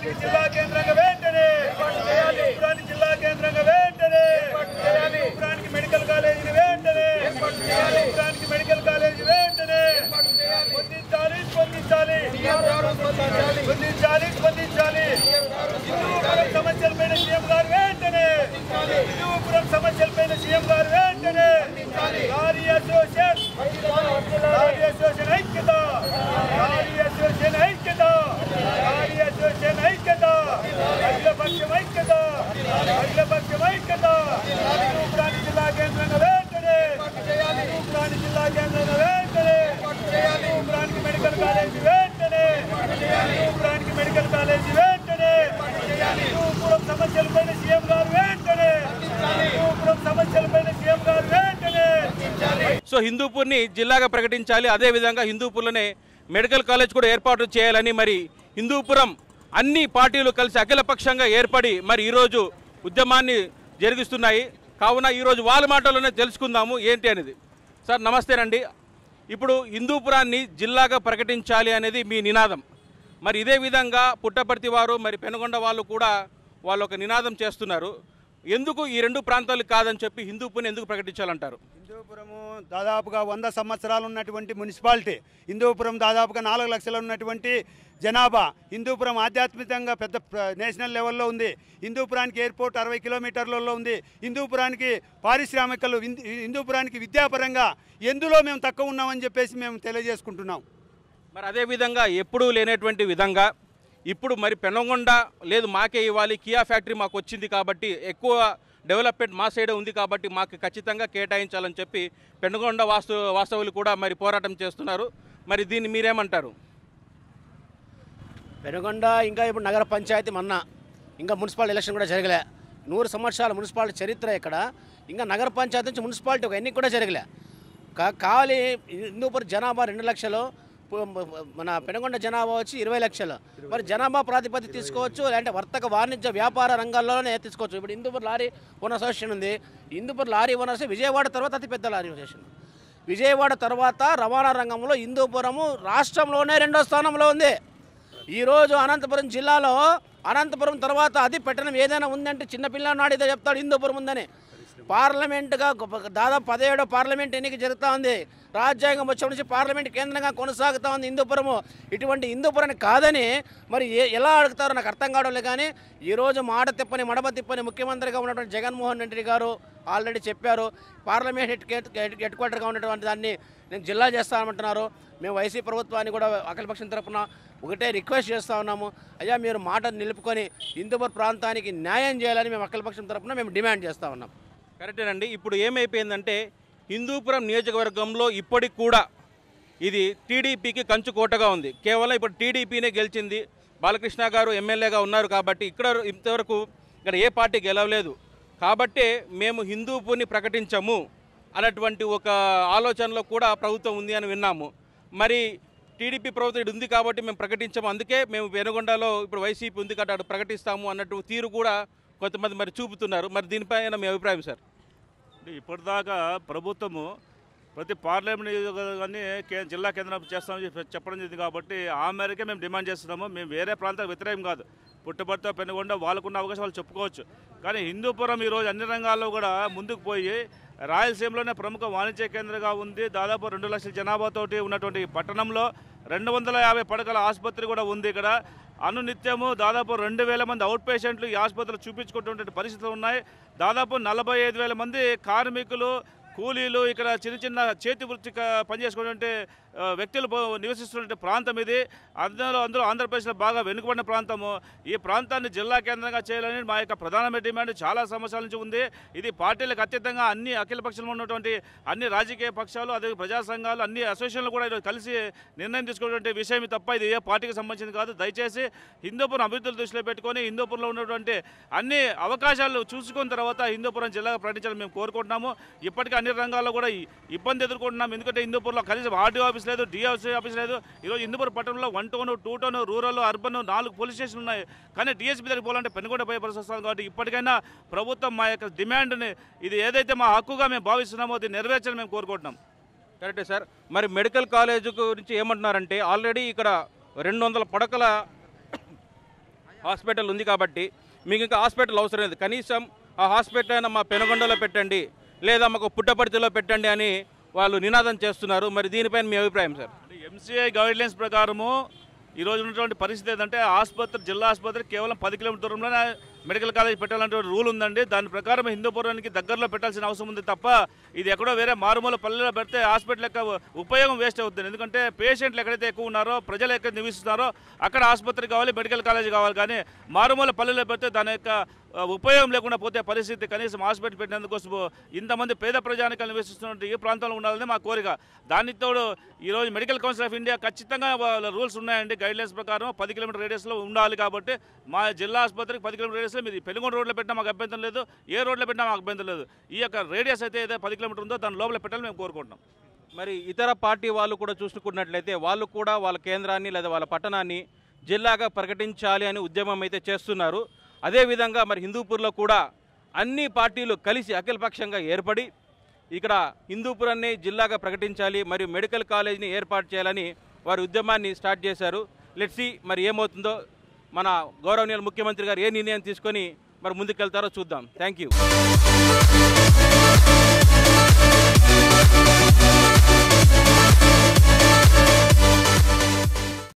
జిల్లా కేంద్రంగా వెంటనే హిందూపురాన్ని జిల్లా కేంద్రంగా వెంటనే హిందూపురానికి మెడికల్ కాలేజీని వెంటనే హిందూపురానికి మెడికల్ కాలేజీ వెంటనే స్పందించాలి స్పందించాలి స్పందించాలి స్పందించాలి హిందూపురం సమస్యలపైన సీఎం గారు వెంటనే హిందూపురం సమస్యలపైన సీఎం గారు వెంటనే లారీ అసోసియేషన్ లారీ అసోసియేషన్ ఐక్యత లారీ అసోసియేషన్ ఐక్యత లారీ అసోసియేషన్ ఐక్యత అఖిలపక్షం ఐక్యత అఖిలపక్షం ఐక్యత హిందూపురాన్ని జిల్లా కేంద్రంగా వెంటనే హిందూపురాన్ని జిల్లా కేంద్రంగా వెంటనే హిందూపురానికి మెడికల్ కాలేజీ వెంటనే హిందూపురానికి మెడికల్ కాలేజీ వెంటనే హిందూపురం సమస్యలపైన సీఎం గారు వెంటనే హిందూపురం సమస్యలపైన సీఎం గారు వెంటనే సో హిందూపూర్ని జిల్లాగా ప్రకటించాలి అదేవిధంగా హిందూపూర్లోనే మెడికల్ కాలేజ్ కూడా ఏర్పాటు చేయాలని మరి హిందూపురం అన్ని పార్టీలు కలిసి అఖిలపక్షంగా ఏర్పడి మరి ఈరోజు ఉద్యమాన్ని జరిగిస్తున్నాయి కావున ఈరోజు వాళ్ళ మాటల్లోనే తెలుసుకుందాము ఏంటి అనేది సార్ నమస్తేనండి ఇప్పుడు హిందూపురాన్ని జిల్లాగా ప్రకటించాలి అనేది మీ నినాదం మరి ఇదే విధంగా పుట్టపర్తి వారు మరి పెనుగొండ వాళ్ళు కూడా వాళ్ళు ఒక నినాదం చేస్తున్నారు ఎందుకు ఈ రెండు ప్రాంతాలు కాదని చెప్పి హిందూపుని ఎందుకు ప్రకటించాలంటారు హిందూపురము దాదాపుగా వంద సంవత్సరాలు ఉన్నటువంటి మున్సిపాలిటీ హిందూపురం దాదాపుగా నాలుగు లక్షలు ఉన్నటువంటి జనాభా హిందూపురం ఆధ్యాత్మికంగా పెద్ద ప్ర- నేషనల్ లెవెల్లో ఉంది హిందూపురానికి ఎయిర్పోర్ట్ అరవై కిలోమీటర్లలో ఉంది హిందూపురానికి పారిశ్రామికలు హిందూ- హిందూపురానికి విద్యాపరంగా ఎందులో మేము తక్కువ ఉన్నామని చెప్పేసి మేము తెలియజేసుకుంటున్నాం మరి అదే విధంగా ఎప్పుడూ లేనటువంటి విధంగా ఇప్పుడు మరి పెనగొండ లేదు మాకే ఇవ్వాలి కియా ఫ్యాక్టరీ మాకు వచ్చింది కాబట్టి ఎక్కువ డెవలప్మెంట్ మా సైడే ఉంది కాబట్టి మాకు ఖచ్చితంగా కేటాయించాలని చెప్పి పెనుగొండ వాస్తు వాస్తవులు కూడా మరి పోరాటం చేస్తున్నారు మరి దీన్ని మీరేమంటారు పెనుగొండ ఇంకా ఇప్పుడు నగర పంచాయతీ మొన్న ఇంకా మున్సిపల్ ఎలక్షన్ కూడా జరగలే నూరు సంవత్సరాల మున్సిపాలిటీ చరిత్ర ఇక్కడ ఇంకా నగర పంచాయతీ నుంచి మున్సిపాలిటీ ఒక ఎన్నిక కూడా జరగలే కా- కావాలి హిందూపురం జనాభా రెండు లక్షలు పు- మన పెనుగొండ జనాభా వచ్చి ఇరవై లక్షలు మరి జనాభా ప్రాతిపదిక తీసుకోవచ్చు లేదంటే వర్తక వాణిజ్య వ్యాపార రంగాల్లోనే తీసుకోవచ్చు ఇప్పుడు హిందూపూర్ లారీ ఓనర్ అసోసియేషన్ ఉంది Hindupur lorry owner association Vijayawada తర్వాత అతిపెద్ద లారీ అసోసియేషన్ విజయవాడ తర్వాత రవాణా రంగంలో హిందూపురము రాష్ట్రంలోనే రెండో స్థానంలో ఉంది ఈరోజు అనంతపురం జిల్లాలో అనంతపురం తర్వాత అది పెట్టడం ఏదైనా ఉందంటే చిన్నపిల్లనాడు ఇదే చెప్తాడు హిందూపురం ఉందని పార్లమెంటుగా గొప్ప- దాదాపు పదిహేడో పార్లమెంట్ ఎన్నిక జరుగుతూ ఉంది రాజ్యాంగం వచ్చే నుంచి పార్లమెంట్ కేంద్రంగా కొనసాగుతూ ఉంది హిందూపురము ఇటువంటి హిందూపురాన్ని కాదని మరి ఏ ఎలా అడుగుతారో నాకు అర్థం కావడం కానీ ఈరోజు మాట తిప్పని మడమ తిప్పని ముఖ్యమంత్రిగా ఉన్నటువంటి జగన్మోహన్ రెడ్డి గారు ఆల్రెడీ చెప్పారు పార్లమెంట్ హెడ్ హెడ్ హెడ్ క్వార్టర్గా ఉన్నటువంటి దాన్ని నేను జిల్లా చేస్తామంటున్నారు మేము వైసీ ప్రభుత్వాన్ని కూడా అఖిలపక్షం తరపున ఒకటే రిక్వెస్ట్ చేస్తూ ఉన్నాము అయ్యా మీరు మాట నిలుపుకొని హిందూపూర్ ప్రాంతానికి న్యాయం చేయాలని మేము అఖిలపక్షం తరపున మేము డిమాండ్ చేస్తూ ఉన్నాం కరెక్టేనండి ఇప్పుడు ఏమైపోయిందంటే హిందూపురం నియోజకవర్గంలో ఇప్పటికి కూడా ఇది టీడీపీకి కంచుకోటగా ఉంది కేవలం ఇప్పుడు టీడీపీనే గెలిచింది బాలకృష్ణ గారు ఎమ్మెల్యేగా ఉన్నారు కాబట్టి ఇక్కడ ఇంతవరకు ఇక్కడ ఏ పార్టీ గెలవలేదు కాబట్టే మేము హిందూపుని ప్రకటించము అన్నటువంటి ఒక ఆలోచనలో కూడా ప్రభుత్వం ఉంది అని విన్నాము మరి టీడీపీ ప్రభుత్వం ఇటు ఉంది కాబట్టి మేము ప్రకటించాము అందుకే మేము వెనుగొండలో ఇప్పుడు వైసీపీ ఉంది కాబట్టి అటు ప్రకటిస్తాము అన్నట్టు తీరు కూడా కొంతమంది మరి చూపుతున్నారు మరి దీనిపైన మీ అభిప్రాయం సార్ అంటే ఇప్పటిదాకా ప్రభుత్వము ప్రతి పార్లమెంట్ నియోజకవర్గాన్ని కే జిల్లా కేంద్రం చేస్తామని చెప్పి చెప్పడం జరిగింది కాబట్టి ఆ మేరకే మేము డిమాండ్ చేస్తున్నాము మేము వేరే ప్రాంతాలకు వ్యతిరేకం కాదు పుట్టబడితో పెనుగొండ వాళ్ళకున్న అవకాశం వాళ్ళు చెప్పుకోవచ్చు కానీ హిందూపురం ఈరోజు అన్ని రంగాల్లో కూడా ముందుకు పోయి రాయలసీమలోనే ప్రముఖ వాణిజ్య కేంద్రంగా ఉంది దాదాపు రెండు లక్షల జనాభాతోటి ఉన్నటువంటి ఈ పట్టణంలో రెండు వందల యాభై పడకల ఆసుపత్రి కూడా ఉంది ఇక్కడ అనునిత్యము దాదాపు రెండు వేల మంది అవుట్ పేషెంట్లు ఈ ఆసుపత్రిలో చూపించుకుంటున్న పరిస్థితులు ఉన్నాయి దాదాపు నలభై ఐదు వేల మంది కార్మికులు కూలీలు ఇక్కడ చిన్న చిన్న చేతి వృత్తి క- పనిచేసుకునే ఆ, వ్యక్తులు బ- నివసిస్తున్న ప్రాంతం ఇది అందులో అందులో ఆంధ్రప్రదేశ్లో బాగా వెనుకబడిన ప్రాంతము ఈ ప్రాంతాన్ని జిల్లా కేంద్రంగా చేయాలని మా యొక్క ప్రధానమైన డిమాండ్ చాలా సంవత్సరాల నుంచి ఉంది ఇది పార్టీలకు అత్యధికంగా అన్ని అఖిల పక్షంలో ఉన్నటువంటి అన్ని రాజకీయ పక్షాలు అదే ప్రజా సంఘాలు అన్ని అసోసియేషన్లు కూడా ఈరోజు కలిసి నిర్ణయం తీసుకున్నటువంటి విషయం తప్ప ఇది ఏ పార్టీకి సంబంధించింది కాదు దయచేసి హిందూపురం అభివృద్ధులు దృష్టిలో పెట్టుకొని హిందూపురంలో ఉన్నటువంటి అన్ని అవకాశాలు చూసుకున్న తర్వాత హిందూపురం జిల్లాగా ప్రకటించాలని మేము కోరుకుంటున్నాము ఇప్పటికీ అన్ని రంగాల్లో కూడా ఈ ఇబ్బంది ఎదుర్కొంటున్నాం ఎందుకంటే హిందూపూర్లో కనీసం ఆర్డీఓ ఆఫీస్ లేదు డిఎఫ్సీ ఆఫీస్ లేదు ఈరోజు హిందూపూర్ పట్టణంలో one town two town rural urban నాలుగు పోలీస్ స్టేషన్లు ఉన్నాయి కానీ డిఎస్పీ దగ్గరికి పోవాలంటే పెనుగొండ పోయే పరిస్థితి వస్తుంది కాబట్టి ఇప్పటికైనా ప్రభుత్వం మా యొక్క డిమాండ్ని ఇది ఏదైతే మా హక్కుగా మేము భావిస్తున్నామో అది నెరవేర్చాలని మేము కోరుకుంటున్నాం కరెక్టే సార్ మరి మెడికల్ కాలేజ్ గురించి ఏమంటున్నారంటే ఆల్రెడీ ఇక్కడ రెండు వందల పడకల హాస్పిటల్ ఉంది కాబట్టి మీకు ఇంకా హాస్పిటల్ అవసరం లేదు కనీసం ఆ హాస్పిటల్ అయినా మా పెనుగొండలో పెట్టండి లేదా మాకు పుట్టపర్తిలో పెట్టండి అని వాళ్ళు నినాదం చేస్తున్నారు మరి దీనిపైన మీ అభిప్రాయం సార్ ఎంసీఐ గైడ్లైన్స్ ప్రకారము ఈ రోజు ఉన్నటువంటి పరిస్థితి ఏంటంటే ఆసుపత్రి జిల్లా ఆసుపత్రి కేవలం పది కిలోమీటర్ దూరంలోనే మెడికల్ కాలేజ్ పెట్టాలంటే రూల్ ఉందండి దాని ప్రకారం హిందూపురానికి దగ్గరలో పెట్టాల్సిన అవసరం ఉంది తప్ప ఇది ఎక్కడో వేరే మారుమూల పల్లెలో పెడితే హాస్పిటల్ యొక్క ఉపయోగం వేస్ట్ అవుతుంది ఎందుకంటే పేషెంట్లు ఎక్కడైతే ఎక్కువ ఉన్నారో ప్రజలు ఎక్కడ నివసిస్తున్నారో అక్కడ ఆసుపత్రి కావాలి మెడికల్ కాలేజ్ కావాలి కానీ మారుమూల పల్లెలో పెడితే దాని యొక్క ఆ, ఉపయోగం లేకుండా పోతే పరిస్థితి కనీసం హాస్పిటల్ పెట్టినందుకోసం ఇంతమంది పేద ప్రజానికలు నివసిస్తున్న ఈ ప్రాంతంలో ఉండాలని మా కోరిక దానికి తోడు ఈరోజు మెడికల్ కౌన్సిల్ ఆఫ్ ఇండియా ఖచ్చితంగా వాళ్ళ రూల్స్ ఉన్నాయండి గైడ్లైన్స్ ప్రకారం పది కిలోమీటర్ రేడియస్లో ఉండాలి కాబట్టి మా జిల్లా ఆసుపత్రికి పది కిలోమీటర్ రేడియస్లో మీరు పెనుగొండ రోడ్లో పెట్టినా మాకు అభ్యంతరం లేదు ఏ రోడ్లో పెట్టినా మాకు అభ్యంతరం లేదు ఈ యొక్క రేడియస్ అయితే ఏదైతే పది కిలోమీటర్ ఉందో దాని లోపల పెట్టాలని మేము కోరుకుంటున్నాం మరి ఇతర పార్టీ వాళ్ళు కూడా చూసుకున్నట్లయితే వాళ్ళు కూడా వాళ్ళ కేంద్రాన్ని లేదా వాళ్ళ పట్టణాన్ని జిల్లాగా ప్రకటించాలి అని ఉద్యమం అయితే చేస్తున్నారు అదేవిధంగా మరి హిందూపూర్లో కూడా అన్ని పార్టీలు కలిసి అఖిలపక్షంగా ఏర్పడి ఇక్కడ హిందూపురాన్ని జిల్లాగా ప్రకటించాలి మరియు మెడికల్ కాలేజీని ఏర్పాటు చేయాలని వారి ఉద్యమాన్ని స్టార్ట్ చేశారు లెట్సి మరి ఏమవుతుందో మన గౌరవనీయుల ముఖ్యమంత్రి గారు ఏ నిర్ణయం తీసుకొని మరి ముందుకెళ్తారో చూద్దాం థ్యాంక్ యూ